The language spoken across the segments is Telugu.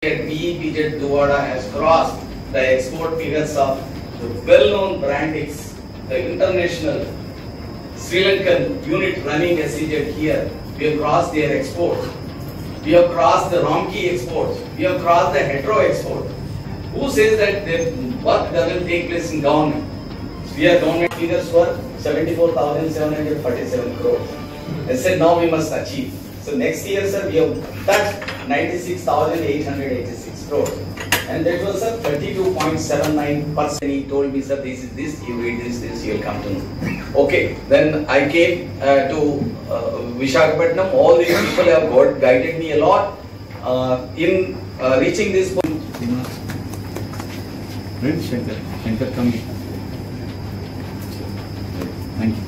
VEPZ Duvada has crossed the export figures of the well-known Brandix, the international Sri Lankan unit running SEZ here. We have crossed their exports. We have crossed the Romkey exports. We have crossed the hetero export. Who says that the work doesn't take place in government? Here government figures were 74,747 crores. They said now we must achieve. So next year, sir, we have touched 96,886 crores. And that was a 32.79 percent. He told me, sir, this is this, you read this, this, you'll come to know. Okay, then I came uh, to uh, Vishakhapatnam. All these people have got, guided me a lot uh, in uh, reaching this point. Red Shankar, Shankar come here. Thank you.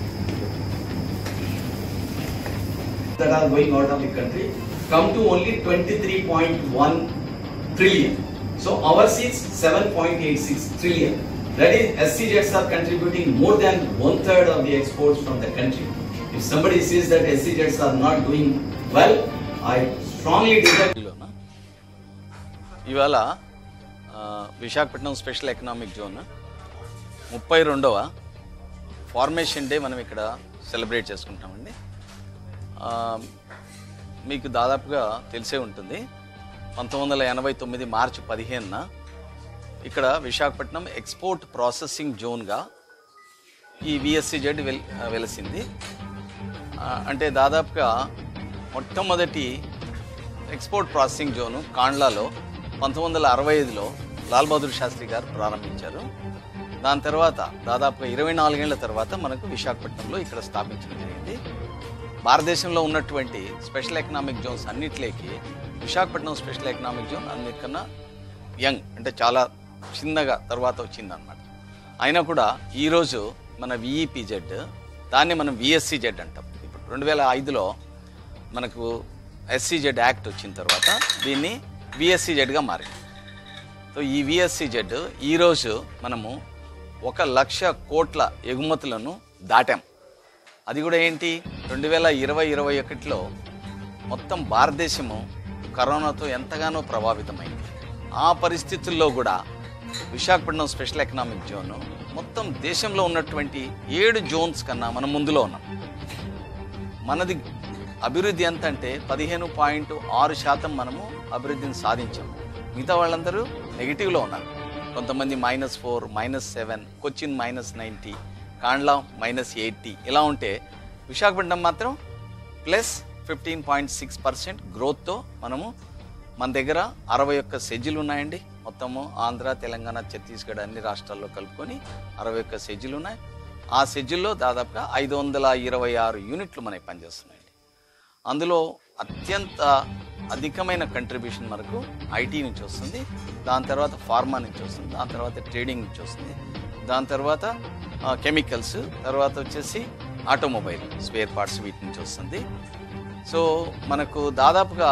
that are going out of the country come to only 23.1 trillion. So ours is 7.86 trillion. That is, SCJets are contributing more than one third of the exports from the country. If somebody says that SCJets are not doing well, I strongly disagree. లోన ఇవాళ ఆ, విశాఖపట్నం స్పెషల్ ఎకనామిక్ జోన్ ముప్పై రెండవ ఫార్మేషన్ డే మనం ఇక్కడ సెలబ్రేట్ చేసుకుంటామండి ఆ, మీకు దాదాపుగా తెలిసే ఉంటుంది పంతొమ్మిది వందల ఎనభై తొమ్మిది మార్చి పదిహేనున ఇక్కడ విశాఖపట్నం ఎక్స్పోర్ట్ ప్రాసెసింగ్ జోన్గా ఈ విఎస్సి జెడ్ వెల్ వెలిసింది ఆ, అంటే దాదాపుగా మొట్టమొదటి ఎక్స్పోర్ట్ ప్రాసెసింగ్ జోను కాండ్లాలో పంతొమ్మిది వందల అరవై ఐదులో లాల్ బహదూర్ శాస్త్రి గారు ప్రారంభించారు దాని తర్వాత దాదాపుగా ఇరవై నాలుగేళ్ల తర్వాత మనకు విశాఖపట్నంలో ఇక్కడ స్థాపించడం జరిగింది భారతదేశంలో ఉన్నటువంటి స్పెషల్ ఎకనామిక్ జోన్స్ అన్నిటిలోకి విశాఖపట్నం స్పెషల్ ఎకనామిక్ జోన్ అన్నిటికన్నా యంగ్ అంటే చాలా చిన్నగా తర్వాత వచ్చిందనమాట అయినా కూడా ఈరోజు మన విఈపిజెడ్ దాన్ని మనం విఎస్సి జెడ్ అంటాం ఇప్పుడు రెండు వేల ఐదులో మనకు ఎస్సీజెడ్ యాక్ట్ వచ్చిన తర్వాత దీన్ని విఎస్సి జెడ్గా మారింది సో ఈ విఎస్సి జెడ్ ఈరోజు మనము ఒక లక్ష కోట్ల ఎగుమతులను దాటాం అది కూడా ఏంటి రెండు వేల ఇరవై ఇరవై ఒకటిలో మొత్తం భారతదేశము కరోనాతో ఎంతగానో ప్రభావితమైంది ఆ పరిస్థితుల్లో కూడా విశాఖపట్నం స్పెషల్ ఎకనామిక్ జోన్ మొత్తం దేశంలో ఉన్నటువంటి ఏడు జోన్స్ కన్నా మనం ముందులో ఉన్నాం మనది అభివృద్ధి ఎంత అంటే పదిహేను పాయింట్ ఆరు శాతం మనము అభివృద్ధిని సాధించాము మిగతా వాళ్ళందరూ నెగిటివ్లో ఉన్నారు కొంతమంది minus four minus seven Cochin minus ninety Kandla minus eighty ఇలా ఉంటే విశాఖపట్నం మాత్రం plus fifteen point six percent గ్రోత్తో మనము మన దగ్గర అరవై ఒక్క సెజ్జులు ఉన్నాయండి మొత్తము ఆంధ్ర తెలంగాణ ఛత్తీస్గఢ్ అన్ని రాష్ట్రాల్లో కలుపుకొని అరవై ఒక్క సెజ్జులు ఉన్నాయి ఆ సెజ్జుల్లో దాదాపుగా ఐదు వందల ఇరవై ఆరు యూనిట్లు మనకి పనిచేస్తున్నాయండి అందులో అత్యంత అధికమైన కంట్రిబ్యూషన్ మనకు ఐటీ నుంచి వస్తుంది దాని తర్వాత ఫార్మా నుంచి వస్తుంది దాని తర్వాత ట్రేడింగ్ నుంచి వస్తుంది దాని తర్వాత కెమికల్స్ తర్వాత వచ్చేసి ఆటోమొబైల్ స్పేర్ పార్ట్స్ వీటి నుంచి వస్తుంది సో మనకు దాదాపుగా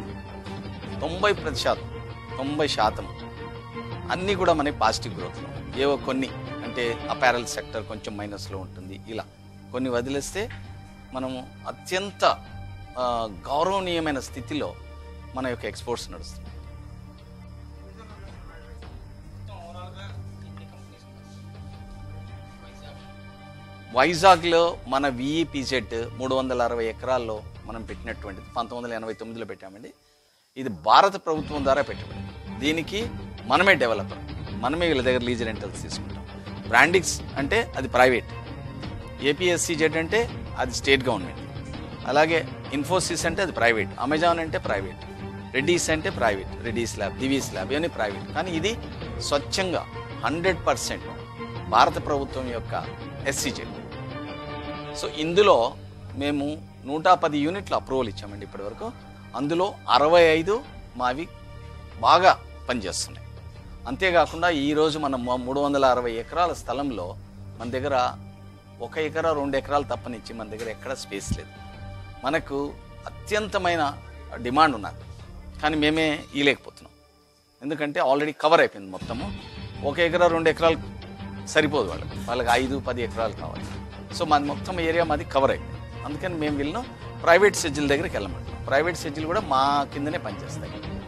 తొంభై ప్రతిశాతం తొంభై శాతం అన్నీ కూడా మనకి పాజిటివ్ గ్రోత్లో ఏవో కొన్ని అంటే అపారల్ సెక్టర్ కొంచెం మైనస్లో ఉంటుంది ఇలా కొన్ని వదిలేస్తే మనము అత్యంత ఆ, గౌరవనీయమైన స్థితిలో మన యొక్క ఎక్స్పోర్ట్స్ నడుస్తుంది వైజాగ్లో మన విఈపిజెడ్ మూడు వందల అరవై ఎకరాల్లో మనం పెట్టినటువంటిది పంతొమ్మిది వందల ఎనభై తొమ్మిదిలో పెట్టామండి ఇది భారత ప్రభుత్వం ద్వారా పెట్టబడింది దీనికి మనమే డెవలపర్ మనమే వీళ్ళ దగ్గర లీజ్ రెంటల్స్ తీసుకుంటాం బ్రాండిక్స్ అంటే అది ప్రైవేట్ ఏపీఎస్సీ జెడ్ అంటే అది స్టేట్ గవర్నమెంట్ అలాగే ఇన్ఫోసిస్ అంటే అది ప్రైవేట్ అమెజాన్ అంటే ప్రైవేట్ రెడ్డీస్ అంటే private Reddy's lab Divi's lab ఇవన్నీ ప్రైవేట్ కానీ ఇది స్వచ్ఛంగా హండ్రెడ్ పర్సెంట్ భారత ప్రభుత్వం యొక్క ఎస్సీజెడ్ సో ఇందులో మేము నూట పది యూనిట్లు అప్రూవల్ ఇచ్చామండి ఇప్పటివరకు అందులో అరవై ఐదు మావి బాగా పనిచేస్తున్నాయి అంతేకాకుండా ఈరోజు మనం మ- మూడు వందల అరవై ఎకరాల స్థలంలో మన దగ్గర ఒక ఎకరా రెండు ఎకరాలు తప్పనిచ్చి మన దగ్గర ఎక్కడ స్పేస్ లేదు మనకు అత్యంతమైన డిమాండ్ ఉన్నది కానీ మేమే ఇయలేకపోతున్నాం ఎందుకంటే ఆల్రెడీ కవర్ అయిపోయింది మొత్తము ఒక ఎకరా రెండు ఎకరాలు సరిపోదు వాళ్ళకి వాళ్ళకి ఐదు పది ఎకరాలు కావాలి సో మాది మొత్తం ఏరియా మాది కవర్ అయిపోయింది అందుకని మేము వీళ్ళను ప్రైవేట్ సెజ్జుల దగ్గరికి వెళ్ళమంటాం ప్రైవేట్ సెజ్జులు కూడా మా కిందనే పనిచేస్తాయి